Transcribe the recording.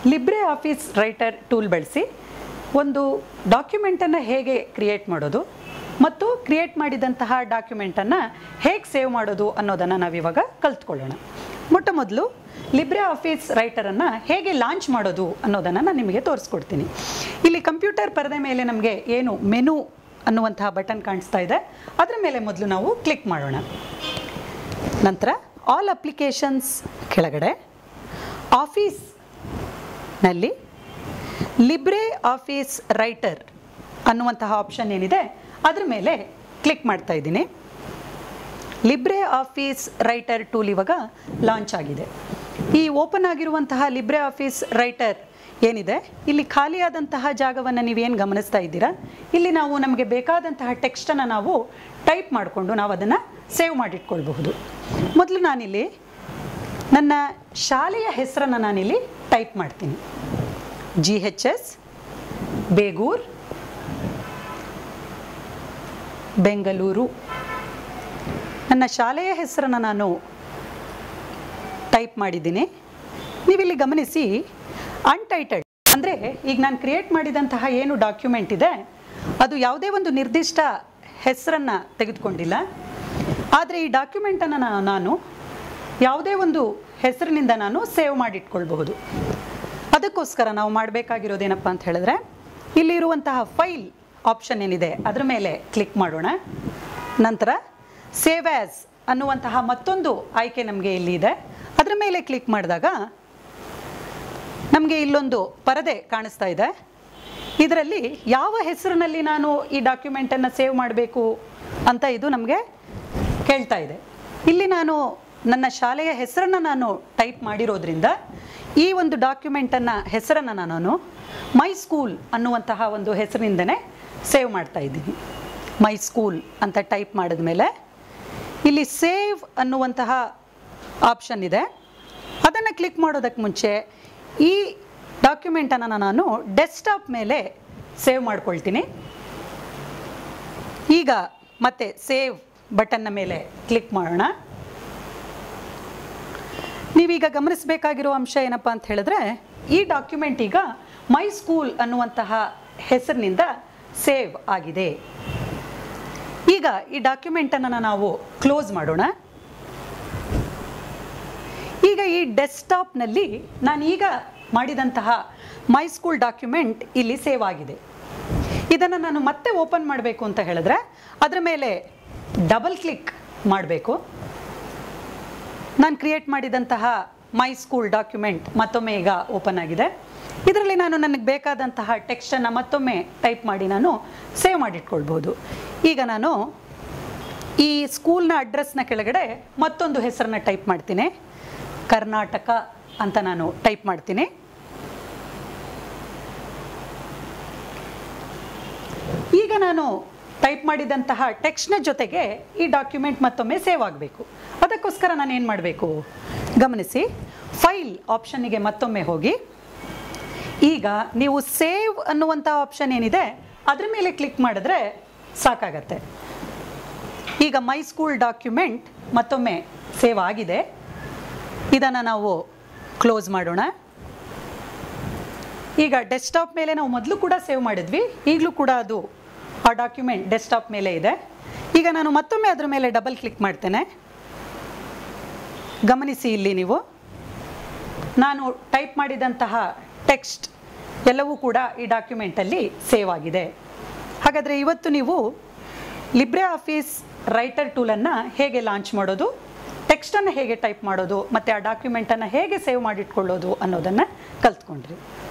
Libre office writer tool ಬಳಸಿ ಒಂದು ಡಾಕ್ಯುಮೆಂಟನ್ನು ಹೇಗೆ ಕ್ರಿಯೇಟ್ ಮಾಡೋದು ಮತ್ತು ಕ್ರಿಯೇಟ್ ಮಾಡಿದಂತಹ ಡಾಕ್ಯುಮೆಂಟನ್ನು ಹೇಗೆ ಸೇವ್ ಮಾಡೋದು ಅನ್ನೋದನ್ನು ನಾವಿವಾಗ ಕಲ್ತ್ಕೊಳ್ಳೋಣ ಮೊಟ್ಟ ಮೊದಲು ಲಿಬ್ರೆ ಆಫೀಸ್ ರೈಟರನ್ನು ಹೇಗೆ ಲಾಂಚ್ ಮಾಡೋದು ಅನ್ನೋದನ್ನು ನಾನು ನಿಮಗೆ ತೋರಿಸ್ಕೊಡ್ತೀನಿ ಇಲ್ಲಿ ಕಂಪ್ಯೂಟರ್ ಪರದೆ ಮೇಲೆ ನಮಗೆ ಏನು ಮೆನು ಅನ್ನುವಂತಹ ಬಟನ್ ಕಾಣಿಸ್ತಾ ಇದೆ ಅದರ ಮೇಲೆ ಮೊದಲು ನಾವು ಕ್ಲಿಕ್ ಮಾಡೋಣ ನಂತರ ಆಲ್ ಅಪ್ಲಿಕೇಶನ್ಸ್ ಕೆಳಗಡೆ ಆಫೀಸ್ನಲ್ಲಿ ಲಿಬ್ರೆ ಆಫೀಸ್ ರೈಟರ್ ಅನ್ನುವಂತಹ ಆಪ್ಷನ್ ಏನಿದೆ ಅದ್ರ ಮೇಲೆ ಕ್ಲಿಕ್ ಮಾಡ್ತಾ ಇದ್ದೀನಿ ಲಿಬ್ರೆ ಆಫೀಸ್ ರೈಟರ್ ಟೂಲ್ ಇವಾಗ ಲಾಂಚ್ ಆಗಿದೆ ಈ ಓಪನ್ ಆಗಿರುವಂತಹ ಲಿಬ್ರೆ ಆಫೀಸ್ ರೈಟರ್ ಏನಿದೆ ಇಲ್ಲಿ ಖಾಲಿಯಾದಂತಹ ಜಾಗವನ್ನು ನೀವೇನು ಗಮನಿಸ್ತಾ ಇದ್ದೀರಾ ಇಲ್ಲಿ ನಾವು ನಮಗೆ ಬೇಕಾದಂತಹ ಟೆಕ್ಸ್ಟನ್ನು ನಾವು ಟೈಪ್ ಮಾಡಿಕೊಂಡು ನಾವು ಅದನ್ನು ಸೇವ್ ಮಾಡಿಟ್ಕೊಳ್ಬಹುದು ಮೊದಲು ನಾನಿಲ್ಲಿ ನನ್ನ ಶಾಲೆಯ ಹೆಸರನ್ನು ನಾನಿಲ್ಲಿ ಟೈಪ್ ಮಾಡ್ತೀನಿ G H S Begur Bengaluru ನನ್ನ ಶಾಲೆಯ ಹೆಸರನ್ನು ನಾನು ಟೈಪ್ ಮಾಡಿದ್ದೀನಿ ನೀವಿಲ್ಲಿ ಗಮನಿಸಿ ಅನ್ಟೈಟಲ್ಡ್ ಅಂದರೆ ಈಗ ನಾನು ಕ್ರಿಯೇಟ್ ಮಾಡಿದಂತಹ ಏನು ಡಾಕ್ಯುಮೆಂಟ್ ಇದೆ ಅದು ಯಾವುದೇ ಒಂದು ನಿರ್ದಿಷ್ಟ ಹೆಸರನ್ನು ತೆಗೆದುಕೊಂಡಿಲ್ಲ ಆದರೆ ಈ ಡಾಕ್ಯುಮೆಂಟನ್ನು ನಾನು ಯಾವುದೇ ಒಂದು ಹೆಸರಿನಿಂದ ನಾನು ಸೇವ್ ಮಾಡಿಟ್ಕೊಳ್ಬಹುದು ಅದಕ್ಕೋಸ್ಕರ ನಾವು ಮಾಡಬೇಕಾಗಿರೋದೇನಪ್ಪ ಅಂತ ಹೇಳಿದ್ರೆ ಇಲ್ಲಿರುವಂತಹ ಫೈಲ್ ಆಪ್ಷನ್ ಏನಿದೆ ಅದರ ಮೇಲೆ ಕ್ಲಿಕ್ ಮಾಡೋಣ ನಂತರ ಸೇವ್ ಆ್ಯಸ್ ಅನ್ನುವಂತಹ ಮತ್ತೊಂದು ಆಯ್ಕೆ ನಮಗೆ ಇಲ್ಲಿ ಇದೆ ಅದರ ಮೇಲೆ ಕ್ಲಿಕ್ ಮಾಡಿದಾಗ ನಮಗೆ ಇಲ್ಲೊಂದು ಪರದೆ ಕಾಣಿಸ್ತಾ ಇದೆ ಇದರಲ್ಲಿ ಯಾವ ಹೆಸರಿನಲ್ಲಿ ನಾನು ಈ ಡಾಕ್ಯುಮೆಂಟನ್ನು ಸೇವ್ ಮಾಡಬೇಕು ಅಂತ ಇದು ನಮಗೆ ಕೇಳ್ತಾ ಇದೆ ಇಲ್ಲಿ ನಾನು ನನ್ನ ಶಾಲೆಯ ಹೆಸರನ್ನು ನಾನು ಟೈಪ್ ಮಾಡಿರೋದ್ರಿಂದ ಈ ಒಂದು ಡಾಕ್ಯುಮೆಂಟನ್ನು ಹೆಸರನ್ನು ನಾನು ಮೈ ಸ್ಕೂಲ್ ಅನ್ನುವಂತಹ ಒಂದು ಹೆಸರಿನಿಂದನೇ ಸೇವ್ ಮಾಡ್ತಾ ಇದ್ದೀನಿ ಮೈ ಸ್ಕೂಲ್ ಅಂತ ಟೈಪ್ ಮಾಡಿದ ಮೇಲೆ ಇಲ್ಲಿ ಸೇವ್ ಅನ್ನುವಂತಹ ಆಪ್ಷನ್ ಇದೆ ಅದನ್ನು ಕ್ಲಿಕ್ ಮಾಡೋದಕ್ಕೆ ಮುಂಚೆ ಈ ಡಾಕ್ಯುಮೆಂಟನ್ನು ನಾನು ಡೆಸ್ಕ್ಟಾಪ್ ಮೇಲೆ ಸೇವ್ ಮಾಡ್ಕೊಳ್ತೀನಿ ಈಗ ಮತ್ತೆ ಸೇವ್ ಬಟನ್ನ ಮೇಲೆ ಕ್ಲಿಕ್ ಮಾಡೋಣ ನೀವೀಗ ಗಮನಿಸಬೇಕಾಗಿರೋ ಅಂಶ ಏನಪ್ಪ ಅಂತ ಹೇಳಿದ್ರೆ ಈ ಡಾಕ್ಯುಮೆಂಟ್ ಈಗ ಮೈ ಸ್ಕೂಲ್ ಅನ್ನುವಂತಹ ಹೆಸರಿನಿಂದ ಸೇವ್ ಆಗಿದೆ ಈಗ ಈ ಡಾಕ್ಯುಮೆಂಟನ್ನು ನಾವು ಕ್ಲೋಸ್ ಮಾಡೋಣ ಈಗ ಈ ಡೆಸ್ಕ್ಟಾಪ್ನಲ್ಲಿ ನಾನೀಗ ಮಾಡಿದಂತಹ ಮೈ ಸ್ಕೂಲ್ ಡಾಕ್ಯುಮೆಂಟ್ ಇಲ್ಲಿ ಸೇವ್ ಆಗಿದೆ ಇದನ್ನು ನಾನು ಮತ್ತೆ ಓಪನ್ ಮಾಡಬೇಕು ಅಂತ ಹೇಳಿದ್ರೆ ಅದರ ಮೇಲೆ ಡಬಲ್ ಕ್ಲಿಕ್ ಮಾಡಬೇಕು ನಾನು ಕ್ರಿಯೇಟ್ ಮಾಡಿದಂತಹ ಮೈ ಸ್ಕೂಲ್ ಡಾಕ್ಯುಮೆಂಟ್ ಮತ್ತೊಮ್ಮೆ ಈಗ ಓಪನ್ ಆಗಿದೆ ಇದರಲ್ಲಿ ನಾನು ನನಗೆ ಬೇಕಾದಂತಹ ಟೆಕ್ಸ್ಟನ್ನು ಮತ್ತೊಮ್ಮೆ ಟೈಪ್ ಮಾಡಿ ನಾನು ಸೇವ್ ಮಾಡಿಟ್ಕೊಳ್ಬೋದು ಈಗ ನಾನು ಈ ಸ್ಕೂಲ್ನ ಅಡ್ರೆಸ್ನ ಕೆಳಗಡೆ ಮತ್ತೊಂದು ಹೆಸರನ್ನ ಟೈಪ್ ಮಾಡ್ತೀನಿ ಕರ್ನಾಟಕ ಅಂತ ನಾನು ಟೈಪ್ ಮಾಡ್ತೀನಿ ಈಗ ನಾನು ಟೈಪ್ ಮಾಡಿದಂತಹ ಟೆಕ್ಸ್ಟ್ನ ಜೊತೆಗೆ ಈ ಡಾಕ್ಯುಮೆಂಟ್ ಮತ್ತೊಮ್ಮೆ ಸೇವ್ ಆಗಬೇಕು ಅದಕ್ಕೋಸ್ಕರ ನಾನು ಏನು ಮಾಡಬೇಕು ಗಮನಿಸಿ ಫೈಲ್ ಆಪ್ಷನ್ನಿಗೆ ಮತ್ತೊಮ್ಮೆ ಹೋಗಿ ಈಗ ನೀವು ಸೇವ್ ಅನ್ನುವಂಥ ಆಪ್ಷನ್ ಏನಿದೆ ಅದ್ರ ಮೇಲೆ ಕ್ಲಿಕ್ ಮಾಡಿದ್ರೆ ಸಾಕಾಗತ್ತೆ ಈಗ ಮೈ ಸ್ಕೂಲ್ ಡಾಕ್ಯುಮೆಂಟ್ ಮತ್ತೊಮ್ಮೆ ಸೇವ್ ಆಗಿದೆ ಇದನ್ನು ನಾವು ಕ್ಲೋಸ್ ಮಾಡೋಣ ಈಗ ಡೆಸ್ಕ್ಟಾಪ್ ಮೇಲೆ ನಾವು ಮೊದಲು ಕೂಡ ಸೇವ್ ಮಾಡಿದ್ವಿ ಈಗಲೂ ಕೂಡ ಅದು ಆ ಡಾಕ್ಯುಮೆಂಟ್ ಡೆಸ್ಕ್ಟಾಪ್ ಮೇಲೆ ಇದೆ ಈಗ ನಾನು ಮತ್ತೊಮ್ಮೆ ಅದರ ಮೇಲೆ ಡಬಲ್ ಕ್ಲಿಕ್ ಮಾಡ್ತೇನೆ ಗಮನಿಸಿ ಇಲ್ಲಿ ನೀವು ನಾನು ಟೈಪ್ ಮಾಡಿದಂತಹ ಟೆಕ್ಸ್ಟ್ ಎಲ್ಲವೂ ಕೂಡ ಈ ಡಾಕ್ಯುಮೆಂಟಲ್ಲಿ ಸೇವ್ ಆಗಿದೆ ಹಾಗಾದರೆ ಇವತ್ತು ನೀವು ಲಿಬ್ರೆ ಆಫೀಸ್ ರೈಟರ್ ಟೂಲನ್ನು ಹೇಗೆ ಲಾಂಚ್ ಮಾಡೋದು ಟೆಕ್ಸ್ಟನ್ನು ಹೇಗೆ ಟೈಪ್ ಮಾಡೋದು ಮತ್ತು ಆ ಡಾಕ್ಯುಮೆಂಟನ್ನು ಹೇಗೆ ಸೇವ್ ಮಾಡಿಟ್ಕೊಳ್ಳೋದು ಅನ್ನೋದನ್ನು ಕಲ್ತ್ಕೊಂಡ್ರಿ